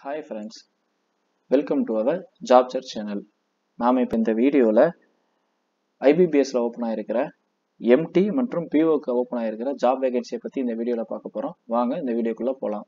hi friends welcome to our job search channel நாம் இப்போ இந்த வீடியோவில் ஐபிபிஎஸ்ல ஓப்பன் ஆகிருக்கிற எம்டி மற்றும் பிஓக்கு ஓப்பன் ஆகிருக்கிற ஜாப் வேகன்சியை பற்றி இந்த வீடியோவில் பார்க்க போகிறோம் வாங்க இந்த வீடியோக்குள்ளே போகலாம்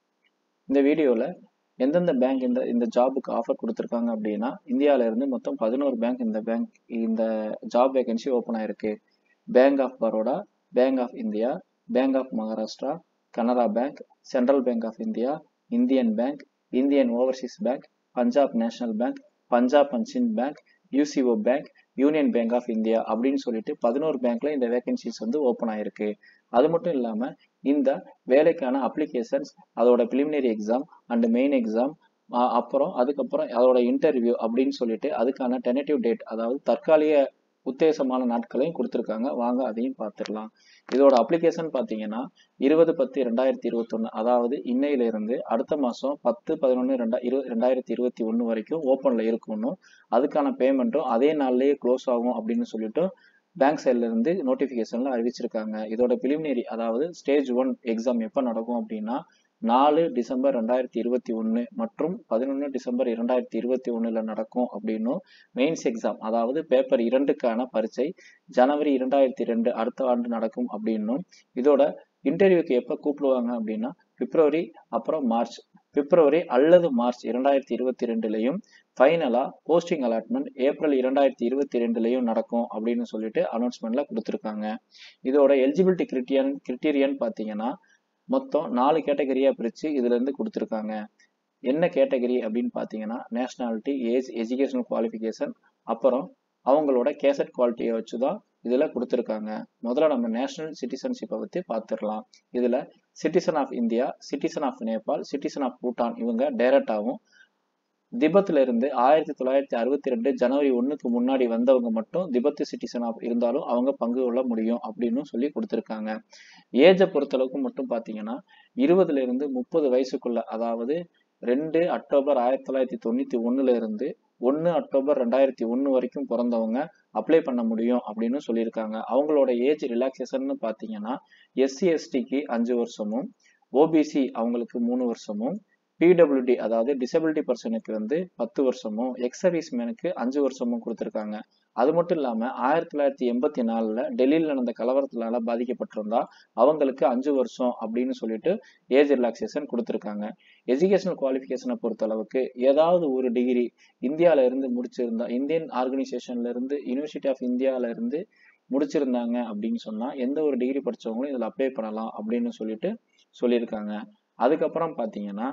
இந்த வீடியோவில் எந்தெந்த பேங்க் இந்த இந்த ஜாபுக்கு ஆஃபர் கொடுத்துருக்காங்க அப்படின்னா இந்தியாவில இருந்து மொத்தம் பதினோரு பேங்க் இந்த பேங்க் இந்த ஜாப் வேகன்சி ஓப்பன் ஆயிருக்கு bank of Baroda bank of India bank of Maharashtra Canara bank central bank of India Indian bank Indian overseas bank Punjab national bank Punjab and Sind bank UCO bank union bank of India அப்படின்னு சொல்லிட்டு பதினோரு பேங்க்ல இந்த vacancies வந்து open ஆயிருக்கு அது மட்டும் இல்லாம இந்த வேலைக்கான அப்ளிகேஷன்ஸ் அதோட preliminary exam and main exam அப்புறம் அதுக்கப்புறம் அதோட இன்டர்வியூ அப்படின்னு சொல்லிட்டு அதுக்கான டெனட்டிவ் டேட் அதாவது தற்காலிக உத்தேசமான நாட்களையும் கொடுத்துருக்காங்க வாங்க அதையும் பார்த்துடலாம் இதோட அப்ளிகேஷன் பார்த்தீங்கன்னா இருபது பத்து ரெண்டாயிரத்தி இருபத்தொன்று அதாவது இன்னையிலிருந்து அடுத்த மாதம் பத்து பதினொன்று ரெண்டா இரு ரெண்டாயிரத்தி இருபத்தி ஒன்று வரைக்கும் ஓப்பனில் இருக்கணும் அதுக்கான பேமெண்ட்டும் அதே நாள்லேயே க்ளோஸ் ஆகும் அப்படின்னு சொல்லிட்டு பேங்க் சைட்ல இருந்து நோட்டிஃபிகேஷன்ல அறிவிச்சிருக்காங்க இதோட பிலிமினரி அதாவது ஸ்டேஜ் ஒன் எக்ஸாம் எப்போ நடக்கும் அப்படின்னா நாலு டிசம்பர் ரெண்டாயிரத்தி இருபத்தி ஒன்று மற்றும் பதினொன்று டிசம்பர் இரண்டாயிரத்தி இருபத்தி ஒன்றில் நடக்கும் அப்படின்னும் மெயின்ஸ் எக்ஸாம் அதாவது பேப்பர் இரண்டுக்கான பரீட்சை ஜனவரி இரண்டாயிரத்தி ரெண்டு அடுத்த ஆண்டு நடக்கும் அப்படின்னும் இதோட இன்டர்வியூக்கு எப்போ கூப்பிடுவாங்க அப்படின்னா பிப்ரவரி அப்புறம் மார்ச் பிப்ரவரி அல்லது மார்ச் இரண்டாயிரத்தி இருபத்தி ரெண்டுலையும் ஃபைனலா போஸ்டிங் அலாட்மெண்ட் ஏப்ரல் இரண்டாயிரத்தி இருபத்தி ரெண்டுலையும் நடக்கும் அப்படின்னு சொல்லிட்டு அனௌன்ஸ்மெண்ட்ல கொடுத்துருக்காங்க இதோட எலிஜிபிலிட்டி கிரிட்டியன் கிரிட்டீரியன் பார்த்தீங்கன்னா மொத்தம் நாலு கேட்டகரியா பிரிச்சு இதுல இருந்து கொடுத்துருக்காங்க என்ன கேட்டகரி அப்படின்னு பார்த்தீங்கன்னா நேஷனாலிட்டி ஏஜ் எஜுகேஷனல் குவாலிஃபிகேஷன் அப்புறம் அவங்களோட கேசட் குவாலிட்டியை வச்சு தான் இதில் கொடுத்துருக்காங்க முதல்ல நம்ம நேஷனல் சிட்டிசன்ஷிப்பை பற்றி பார்த்துடலாம் இதில் citizen of India citizen of Nepal citizen of Bhutan இவங்க டைரக்டாகவும் திபத்துல இருந்து ஆயிரத்தி தொள்ளாயிரத்தி அறுபத்தி ரெண்டு ஜனவரி ஒன்றுக்கு முன்னாடி வந்தவங்க மட்டும் திபத்து சிட்டிசன் ஆஃப் இருந்தாலும் அவங்க பங்கு கொள்ள முடியும் அப்படின்னு சொல்லி கொடுத்துருக்காங்க ஏஜை பொறுத்தளவுக்கு மட்டும் பார்த்தீங்கன்னா இருபதுல இருந்து முப்பது வயசுக்குள்ள அதாவது ரெண்டு அக்டோபர் ஆயிரத்தி தொள்ளாயிரத்தி தொண்ணூத்தி ஒண்ணுல இருந்து ஒன்று அக்டோபர் ரெண்டாயிரத்தி ஒன்று வரைக்கும் பிறந்தவங்க அப்ளை பண்ண முடியும் அப்படின்னு சொல்லியிருக்காங்க அவங்களோட ஏஜ் ரிலாக்ஸேஷன் பார்த்தீங்கன்னா எஸ்சி எஸ்டிக்கு அஞ்சு வருஷமும் ஓபிசி அவங்களுக்கு மூணு வருஷமும் பிடபிள்யூடி அதாவது டிசபிலிட்டி பர்சனுக்கு வந்து பத்து வருஷமும் எக்ஸ் சர்வீஸ் மேனுக்கு அஞ்சு வருஷமும் கொடுத்துருக்காங்க அது மட்டும் இல்லாம ஆயிரத்தி தொள்ளாயிரத்தி எண்பத்தி நாலுல டெல்லியில் நடந்த கலவரத்தினால பாதிக்கப்பட்டிருந்தா அவங்களுக்கு அஞ்சு வருஷம் அப்படின்னு சொல்லிட்டு ஏஜ் ரிலாக்ஸேஷன் கொடுத்துருக்காங்க எஜுகேஷனல் குவாலிஃபிகேஷனை பொறுத்த அளவுக்கு ஏதாவது ஒரு டிகிரி இந்தியால இருந்து முடிச்சிருந்தா இந்தியன் ஆர்கனைசேஷன்ல இருந்து யூனிவர்சிட்டி ஆஃப் இந்தியால இருந்து முடிச்சிருந்தாங்க அப்படின்னு சொன்னா எந்த ஒரு டிகிரி படிச்சவங்களும் இதுல அப்ளை பண்ணலாம் அப்படின்னு சொல்லிட்டு சொல்லியிருக்காங்க அதுக்கப்புறம் பாத்தீங்கன்னா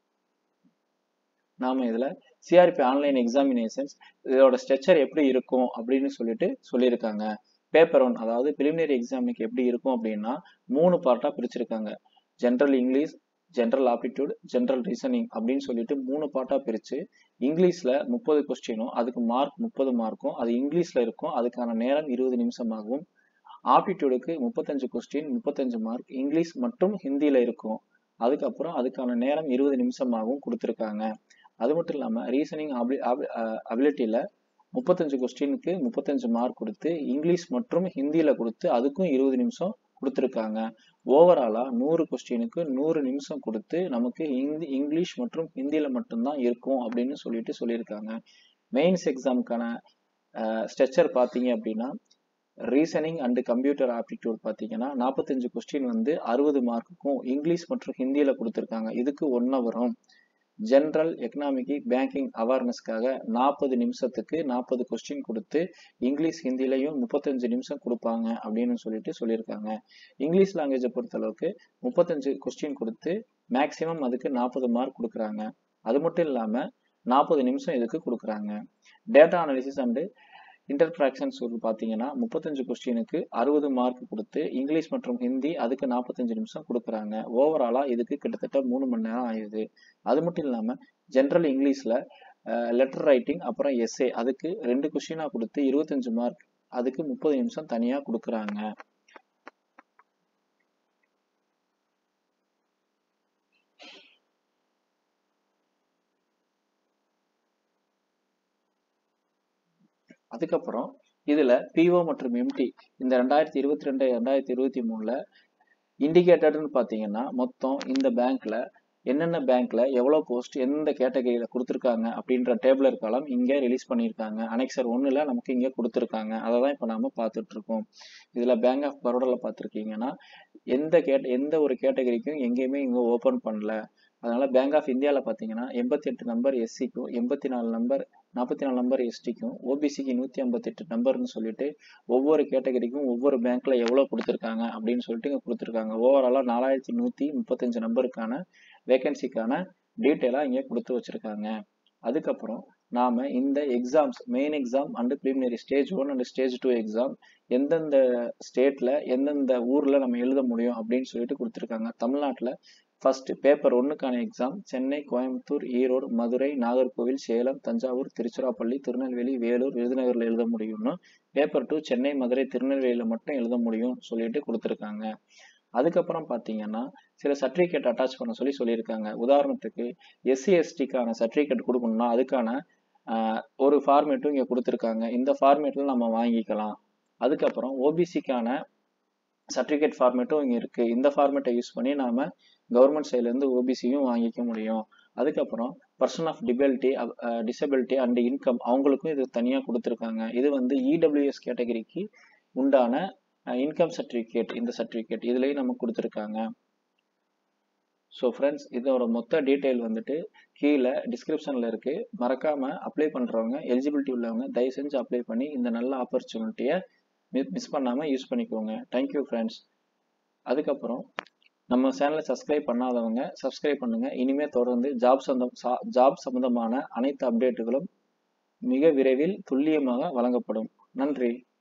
நாம இதுல சிஆர்பி ஆன்லைன் எக்ஸாமினேஷன்ஸ் இதோட ஸ்ட்ரக்சர் எப்படி இருக்கும் அப்படின்னு சொல்லிட்டு சொல்லியிருக்காங்க பேப்பர் ஒன் அதாவது பிலிமினரி எக்ஸாமுக்கு எப்படி இருக்கும் அப்படின்னா மூணு பார்ட்டா பிரிச்சிருக்காங்க general English general aptitude general reasoning அப்படின்னு சொல்லிட்டு மூணு பார்ட்டா பிரிச்சு இங்கிலீஷ்ல முப்பது கொஸ்டினும் அதுக்கு மார்க் முப்பது மார்க்கும் அது இங்கிலீஷ்ல இருக்கும் அதுக்கான நேரம் இருபது நிமிஷம் ஆகும் ஆப்டிடியூடுக்கு முப்பத்தஞ்சு கொஸ்டின் முப்பத்தஞ்சு மார்க் இங்கிலீஷ் மற்றும் ஹிந்தியில இருக்கும் அதுக்கப்புறம் அதுக்கான நேரம் இருபது நிமிஷமாகவும் கொடுத்துருக்காங்க அது மட்டும் இல்லாமல் ரீசனிங் அபிலி அபிலிட்டியில் முப்பத்தஞ்சு கொஸ்டினுக்கு முப்பத்தஞ்சு மார்க் கொடுத்து இங்கிலீஷ் மற்றும் ஹிந்தியில் கொடுத்து அதுக்கும் இருபது நிமிஷம் கொடுத்துருக்காங்க ஓவராலாக நூறு கொஸ்டினுக்கு நூறு நிமிஷம் கொடுத்து நமக்கு ஹிந்தி இங்கிலீஷ் மற்றும் ஹிந்தியில் மட்டும்தான் இருக்கும் அப்படின்னு சொல்லிட்டு சொல்லியிருக்காங்க மெயின்ஸ் எக்ஸாமுக்கான ஸ்ட்ரக்சர் பார்த்தீங்க அப்படின்னா ரீசனிங் அண்ட் கம்ப்யூட்டர் ஆப்டிடியூட் பார்த்தீங்கன்னா நாற்பத்தஞ்சு கொஸ்டின் வந்து அறுபது மார்க்குக்கும் இங்கிலீஷ் மற்றும் ஹிந்தியில் கொடுத்துருக்காங்க இதுக்கு ஒன் ஹவரும் ஜென்ரல் எக்கனாமிக் பேங்கிங் அவேர்னஸ்க்காக நாற்பது நிமிஷத்துக்கு நாற்பது கொஸ்டின் கொடுத்து இங்கிலீஷ் ஹிந்திலையும் முப்பத்தஞ்சு நிமிஷம் கொடுப்பாங்க அப்படின்னு சொல்லிட்டு சொல்லியிருக்காங்க இங்கிலீஷ் லாங்குவேஜை பொறுத்தளவுக்கு முப்பத்தஞ்சு கொஸ்டின் கொடுத்து மேக்சிமம் அதுக்கு நாற்பது மார்க் கொடுக்குறாங்க அது மட்டும் இல்லாமல் நாற்பது நிமிஷம் இதுக்கு கொடுக்குறாங்க டேட்டா அனாலிசிஸ் அண்டு இன்டர்பிராக்ஷன்ஸ் பார்த்தீங்கன்னா முப்பத்தஞ்சு கொஸ்டினுக்கு அறுபது மார்க் கொடுத்து இங்கிலீஷ் மற்றும் ஹிந்தி அதுக்கு நாற்பத்தஞ்சு நிமிஷம் கொடுக்குறாங்க ஓவராலாக இதுக்கு கிட்டத்தட்ட மூணு மணி நேரம் ஆயிடுது அது மட்டும் இல்லாமல் ஜென்ரல் இங்கிலீஷில் லெட்டர் ரைட்டிங் அப்புறம் எஸ்ஏ அதுக்கு ரெண்டு கொஸ்டினாக கொடுத்து இருபத்தஞ்சு மார்க் அதுக்கு முப்பது நிமிஷம் தனியாக கொடுக்குறாங்க அதுக்கப்புறம் இதுல பிஓ மற்றும் எம்டி இந்த ரெண்டாயிரத்தி இருபத்தி ரெண்டு ரெண்டாயிரத்தி இருபத்தி மூணுல இண்டிகேட்டட்னு பார்த்தீங்கன்னா மொத்தம் இந்த பேங்க்ல என்னென்ன பேங்க்ல எவ்வளோ போஸ்ட் எந்த கேட்டகரியில கொடுத்துருக்காங்க அப்படின்ற டேபிளர் காலம் இங்கே ரிலீஸ் பண்ணியிருக்காங்க அனெக்சர் ஒன்றில் நமக்கு இங்கே கொடுத்துருக்காங்க அதை தான் இப்போ நாம பார்த்துட்டு இருக்கோம் இதில் பேங்க் ஆஃப் பரோடாவில் பார்த்துருக்கீங்கன்னா எந்த கேட் எந்த ஒரு கேட்டகரிக்கும் எங்கேயுமே இங்கே ஓப்பன் பண்ணல அதனால பேங்க் ஆஃப் இந்தியாவில் பார்த்தீங்கன்னா எண்பத்தி எட்டு நம்பர் எஸ்சிக்கும் எண்பத்தி நாலு நம்பர் நாற்பத்தி நாலு நம்பர் எஸ்டிக்கும் ஓபிசிக்கு நூற்றி ஐம்பத்தெட்டு நம்பர்னு சொல்லிட்டு ஒவ்வொரு கேட்டகரிக்கும் ஒவ்வொரு பேங்க்ல எவ்வளோ கொடுத்துருக்காங்க அப்படின்னு சொல்லிட்டு இங்கே கொடுத்துருக்காங்க ஓவராலாக நாலாயிரத்தி நூற்றி முப்பத்தஞ்சு நம்பருக்கான வேகன்சிக்கான டீட்டெயிலாக இங்கே கொடுத்து வச்சிருக்காங்க அதுக்கப்புறம் நாம இந்த exams main exam and preliminary stage one and stage two exam எந்தெந்த ஸ்டேட்ல எந்தெந்த ஊர்ல நம்ம எழுத முடியும் அப்படின்னு சொல்லிட்டு கொடுத்துருக்காங்க தமிழ்நாட்டில் ஃபர்ஸ்ட் பேப்பர் ஒன்றுக்கான எக்ஸாம் சென்னை கோயம்புத்தூர் ஈரோடு மதுரை நாகர்கோவில் சேலம் தஞ்சாவூர் திருச்சிராப்பள்ளி திருநெல்வேலி வேலூர் விருதுநகர்ல எழுத முடியும்னு பேப்பர் டூ சென்னை மதுரை திருநெல்வேலியில மட்டும் எழுத முடியும் சொல்லிட்டு கொடுத்துருக்காங்க அதுக்கப்புறம் பார்த்தீங்கன்னா சில சர்டிஃபிகேட் அட்டாச் பண்ண சொல்லி சொல்லியிருக்காங்க உதாரணத்துக்கு எஸ்சி எஸ்டிக்கான சர்டிஃபிகேட் கொடுக்கணும்னா அதுக்கான ஒரு ஃபார்மேட்டும் இங்கே கொடுத்துருக்காங்க இந்த ஃபார்மேட்டில் நம்ம வாங்கிக்கலாம் அதுக்கப்புறம் ஓபிசிக்கான சர்டிஃபிகேட் ஃபார்மேட்டும் இங்கே இருக்குது இந்த ஃபார்மேட்டை யூஸ் பண்ணி நாம் கவர்மெண்ட் சைட்லேருந்து ஓபிசியும் வாங்கிக்க முடியும் அதுக்கப்புறம் person of disability disability and income அவங்களுக்கும் இது தனியாக கொடுத்துருக்காங்க இது வந்து இடபிள்யூஎஸ் கேட்டகரிக்கு உண்டான இன்கம் சர்டிஃபிகேட் இந்த சர்டிஃபிகேட் இதுலேயும் நமக்கு கொடுத்துருக்காங்க ஸோ ஃப்ரெண்ட்ஸ் இதோட மொத்த டீட்டெயில் வந்துட்டு கீழே டிஸ்கிரிப்ஷனில் இருக்குது மறக்காமல் அப்ளை பண்ணுறவங்க எலிஜிபிலிட்டி உள்ளவங்க தயவு செஞ்சு அப்ளை பண்ணி இந்த நல்ல ஆப்பர்ச்சுனிட்டியை மிஸ் பண்ணாமல் யூஸ் பண்ணிக்கோங்க தேங்க்யூ ஃப்ரெண்ட்ஸ் அதுக்கப்புறம் நம்ம சேனலை சப்ஸ்கிரைப் பண்ணாதவங்க சப்ஸ்கிரைப் பண்ணுங்க இனிமே தொடர்ந்து ஜாப் சந்தம் ஜாப் சம்பந்தமான அனைத்து அப்டேட்டுகளும் மிக விரைவில் துல்லியமாக வழங்கப்படும் நன்றி